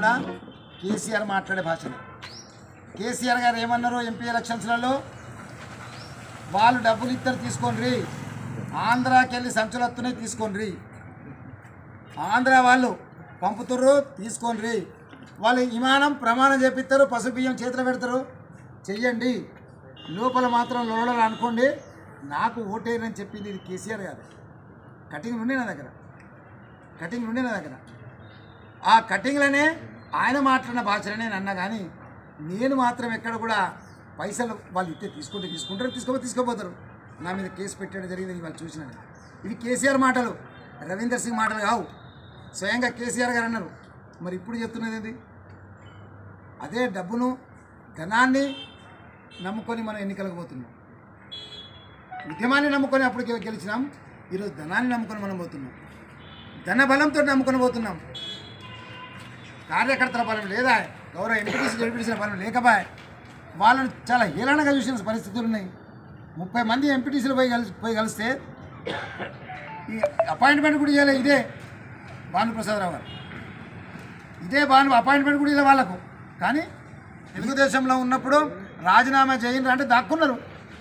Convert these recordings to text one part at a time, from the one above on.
కూడా కేసీఆర్ మాట్లాడే భాషనే కేసీఆర్ గారు ఏమన్నారు ఎంపీ ఎలక్షన్స్లలో వాళ్ళు డబ్బులు ఇద్దరు తీసుకోండి ఆంధ్రాకి వెళ్ళి సంచులు వస్తున్నాయి తీసుకోండి ఆంధ్ర వాళ్ళు పంపుతుర్రు తీసుకోండి వాళ్ళు విమానం ప్రమాణం చేపిస్తారు పసుపు బియ్యం చేతిలో పెడతారు చెయ్యండి లోపల మాత్రం లోడలు అనుకోండి నాకు ఓటేయని చెప్పింది ఇది కేసీఆర్ గారు కటింగ్ ఉండే నా దగ్గర కటింగ్ ఉండే నా దగ్గర ఆ కటింగ్లనే ఆయన మాట్లాడిన భాషలనే నేను అన్నా కానీ నేను మాత్రం ఎక్కడ కూడా పైసలు వాళ్ళు ఇస్తే తీసుకుంటే తీసుకుంటారు తీసుకోపోతే తీసుకోపోతారు నా మీద కేసు పెట్టడం జరిగింది వాళ్ళు చూసినాను ఇవి కేసీఆర్ మాటలు రవీందర్ సింగ్ మాటలు కావు స్వయంగా కేసీఆర్ గారు అన్నారు మరి ఇప్పుడు చెప్తున్నది ఏంది అదే డబ్బును ధనాన్ని నమ్ముకొని మనం ఎన్నికలకు పోతున్నాం ఉద్యమాన్ని నమ్ముకొని అప్పుడు గె- గెలిచినాం ఈరోజు ధనాన్ని నమ్ముకొని మనం పోతున్నాం ధన బలంతో నమ్ముకొని పోతున్నాం కార్యకర్తల బలం లేదా గౌరవ ఎంపీటీసీ జడ్పీటీసీల బలం లేకపోయా వాళ్ళని చాలా హీలనగా చూసిన పరిస్థితులు ఉన్నాయి ముప్పై మంది ఎంపీటీసీలు పోయి కలిసి పోయి కలిస్తే ఈ అపాయింట్మెంట్ కూడా ఇవ్వలే ఇదే భానుప్రసాదరావు గారు ఇదే భాను అపాయింట్మెంట్ కూడా ఇవ్వలే వాళ్ళకు కానీ తెలుగుదేశంలో ఉన్నప్పుడు రాజీనామా చేయండి అంటే దాక్కున్నారు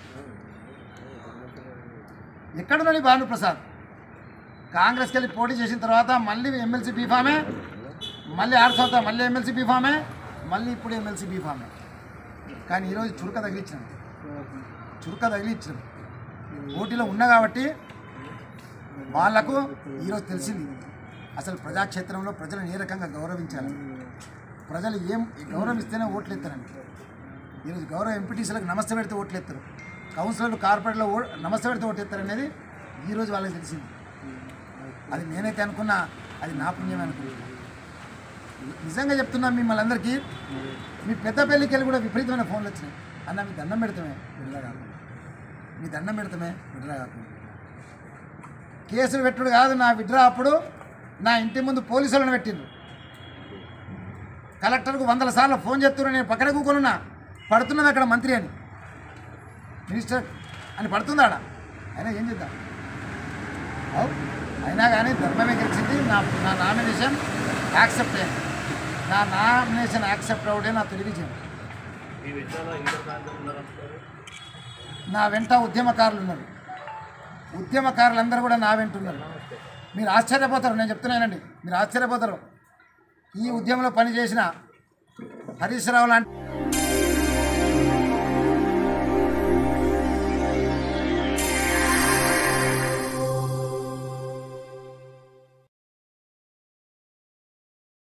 ఎక్కడున్నాడు ఈ భానుప్రసాద్ కాంగ్రెస్కి వెళ్ళి పోటీ చేసిన తర్వాత మళ్ళీ ఎమ్మెల్సీ బీఫామే మళ్ళీ ఆరు సంవత్సరాలు మళ్ళీ ఎమ్మెల్సీ బీఫామే మళ్ళీ ఇప్పుడు ఎమ్మెల్సీ బీఫామే కానీ ఈరోజు చురుక తగిలించినాం చురుక తగిలించినాం పోటీలో ఉన్నా కాబట్టి వాళ్లకు ఈరోజు తెలిసింది అసలు ప్రజాక్షేత్రంలో ప్రజలను ఏ రకంగా గౌరవించాలి ప్రజలు ఏం గౌరవిస్తేనే ఓట్లు ఎత్తారండి ఈరోజు గౌరవ ఎంపీటీసీలకు నమస్తే పెడితే ఓట్లు ఎత్తారు కౌన్సిలర్లు కార్పొరేట్లో ఓ నమస్తే పెడితే ఓట్లు ఎత్తారు అనేది ఈరోజు వాళ్ళకి తెలిసింది అది నేనైతే అనుకున్నా అది నా పుణ్యం అనుకుంటున్నా నిజంగా చెప్తున్నా మిమ్మల్ని అందరికీ మీ పెద్ద పెళ్ళికి వెళ్ళి కూడా విపరీతమైన ఫోన్లు వచ్చినాయి అన్న మీ దండం పెడతామే విడుదల కాకుండా మీ దండం పెడతామే విడుదల కాకుండా కేసులు పెట్టుడు కాదు నా విడ్రా అప్పుడు నా ఇంటి ముందు పోలీసులను పెట్టిండ్రు కలెక్టర్కు వందల సార్లు ఫోన్ చేస్తున్నా నేను పక్కన కూకున్నా పడుతున్నది అక్కడ మంత్రి అని మినిస్టర్ అని పడుతుందా ఆడ అయినా ఏం చేద్దాం అవు అయినా కానీ ధర్మమే గెలిచింది నా నా నామినేషన్ యాక్సెప్ట్ అయ్యింది నా నామినేషన్ యాక్సెప్ట్ అవడే నా తొలి విజయం మీ విషయంలో ఇంకా ప్రాంతం ఉన్నారంటారు నా వెంట ఉద్యమకారులు ఉన్నారు ఉద్యమకారులందరూ కూడా నా వెంట ఉన్నారు మీరు ఆశ్చర్యపోతారు నేను చెప్తున్నానండి మీరు ఆశ్చర్యపోతారు ఈ ఉద్యమంలో పనిచేసిన హరీష్ రావు లాంటి